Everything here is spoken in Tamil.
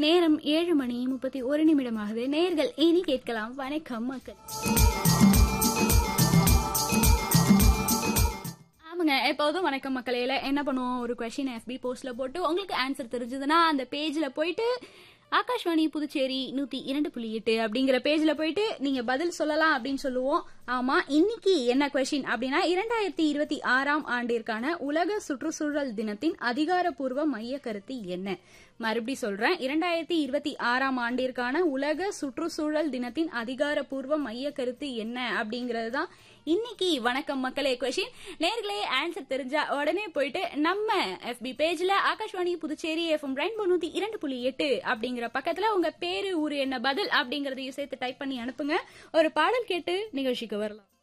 நேரம் ஏழு மணி முப்பத்தி ஒரு நிமிடமாகுது நேர்கள் இனி கேட்கலாம் வணக்கம் மக்கள் ஆமாங்க எப்போதும் வணக்கம் மக்களையில என்ன பண்ணுவோம் ஒரு கொஸ்டின் எஃபி போஸ்ட்ல போட்டு உங்களுக்கு ஆன்சர் தெரிஞ்சதுன்னா அந்த பேஜ்ல போயிட்டு ஆகாஷ்வாணி புதுச்சேரி நூத்தி இரண்டு புள்ளி எட்டு அப்படிங்கிற பேஜ்ல போயிட்டு நீங்க பதில் சொல்லலாம் அப்படின்னு சொல்லுவோம் ஆமா இன்னைக்கு என்ன கொஸ்டின் அப்படின்னா இரண்டாயிரத்தி இருபத்தி ஆறாம் ஆண்டிற்கான உலக சுற்றுச்சூழல் தினத்தின் அதிகாரப்பூர்வ மைய கருத்து என்ன மறுபடி சொல்றேன் இரண்டாயிரத்தி இருபத்தி ஆறாம் ஆண்டிற்கான உலக சுற்றுச்சூழல் தினத்தின் அதிகாரப்பூர்வ மைய கருத்து என்ன அப்படிங்கிறது தான் இன்னைக்கு வணக்கம் மக்களே கொஷின் நேர்களே ஆன்சர் தெரிஞ்சா உடனே போயிட்டு நம்ம எஃபி பேஜ்ல ஆகாஷ்வாணி புதுச்சேரி எஃப்எம் ரெயின்போ நூத்தி இரண்டு புள்ளி எட்டு அப்படிங்கிற பக்கத்துல உங்க பேரு ஊரு என்ன பதில் அப்படிங்கறதையும் சேர்த்து டைப் பண்ணி அனுப்புங்க ஒரு பாடல் கேட்டு நிகழ்ச்சிக்கு வரலாம்